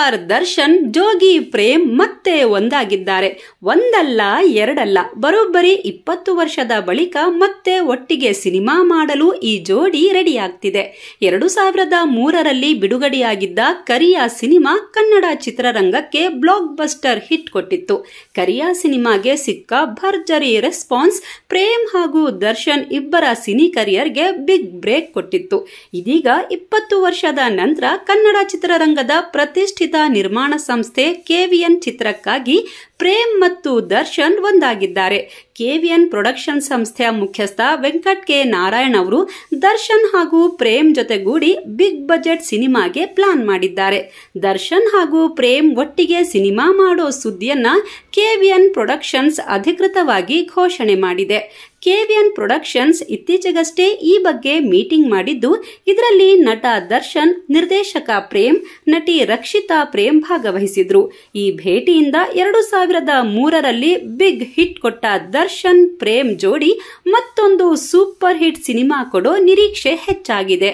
star Darshan ಜೋಗಿ ಪ್ರೇಮ್ ಮತ್ತೆ ಒಂದಾಗಿದ್ದಾರೆ ಒಂದಲ್ಲ ಎರಡಲ್ಲ ಬರೋಬ್ಬರಿ ಇಪ್ಪತ್ತು ವರ್ಷದ ಬಳಿಕ ಮತ್ತೆ ಒಟ್ಟಿಗೆ ಸಿನಿಮಾ ಮಾಡಲು ಈ ಜೋಡಿ ರೆಡಿಯಾಗ್ತಿದೆ ಎರಡು ಸಾವಿರದ ಮೂರರಲ್ಲಿ ಬಿಡುಗಡೆಯಾಗಿದ್ದ ಕರಿಯಾ ಸಿನಿಮಾ ಕನ್ನಡ ಚಿತ್ರರಂಗಕ್ಕೆ ಬ್ಲಾಕ್ ಬಸ್ಟರ್ ಹಿಟ್ ಕೊಟ್ಟಿತ್ತು ಕರಿಯಾ ಸಿನಿಮಾಗೆ ಸಿಕ್ಕ ಭರ್ಜರಿ ರೆಸ್ಪಾನ್ಸ್ ಪ್ರೇಮ್ ಹಾಗೂ ದರ್ಶನ್ ಇಬ್ಬರ ಸಿನಿ ಕರಿಯರ್ಗೆ ಬಿಗ್ ಬ್ರೇಕ್ ಕೊಟ್ಟಿತ್ತು ಇದೀಗ ಇಪ್ಪತ್ತು ವರ್ಷದ ನಂತರ ಕನ್ನಡ ಚಿತ್ರರಂಗದ ಪ್ರತಿಷ್ಠಿತ ನಿರ್ಮಾಣ ಸಂಸ್ಥೆ ಕೆವಿಎನ್ ಚಿತ್ರಕ್ಕಾಗಿ ಪ್ರೇಮ್ ಮತ್ತು ದರ್ಶನ್ ಒಂದಾಗಿದ್ದಾರೆ ಕೆವಿಎನ್ ಪ್ರೊಡಕ್ಷನ್ ಸಂಸ್ಥೆಯ ಮುಖ್ಯಸ್ಥ ವೆಂಕಟ್ ಕೆ ನಾರಾಯಣ್ ಅವರು ದರ್ಶನ್ ಹಾಗೂ ಪ್ರೇಮ್ ಜೊತೆಗೂಡಿ ಬಿಗ್ ಬಜೆಟ್ ಸಿನಿಮಾಗೆ ಪ್ಲಾನ್ ಮಾಡಿದ್ದಾರೆ ದರ್ಶನ್ ಹಾಗೂ ಪ್ರೇಮ್ ಒಟ್ಟಿಗೆ ಸಿನಿಮಾ ಮಾಡೋ ಸುದ್ದಿಯನ್ನ ಕೆವಿಎನ್ ಪ್ರೊಡಕ್ಷನ್ಸ್ ಅಧಿಕೃತವಾಗಿ ಘೋಷಣೆ ಮಾಡಿದೆ ಕೆವಿಎನ್ ಪ್ರೊಡಕ್ಷನ್ಸ್ ಇತ್ತೀಚೆಗಷ್ಟೇ ಈ ಬಗ್ಗೆ ಮೀಟಿಂಗ್ ಮಾಡಿದ್ದು ಇದರಲ್ಲಿ ನಟ ದರ್ಶನ್ ನಿರ್ದೇಶಕ ಪ್ರೇಮ್ ನಟಿ ರಕ್ಷಿತಾ ಪ್ರೇಮ್ ಭಾಗವಹಿಸಿದ್ರು ಈ ಭೇಟಿಯಿಂದ ಎರಡು ಸಾವಿರದ ಮೂರರಲ್ಲಿ ಬಿಗ್ ಹಿಟ್ ಕೊಟ್ಟ ದರ್ಶನ್ ಪ್ರೇಮ್ ಜೋಡಿ ಮತ್ತೊಂದು ಸೂಪರ್ ಹಿಟ್ ಸಿನಿಮಾ ಕೊಡೋ ನಿರೀಕ್ಷೆ ಹೆಚ್ಚಾಗಿದೆ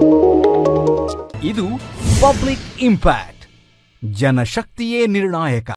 ಇದು ಪಬ್ಲಿಕ್ ಇಂಪ್ಯಾಕ್ಟ್ ಜನಶಕ್ತಿಯೇ ನಿರ್ಣಾಯಕ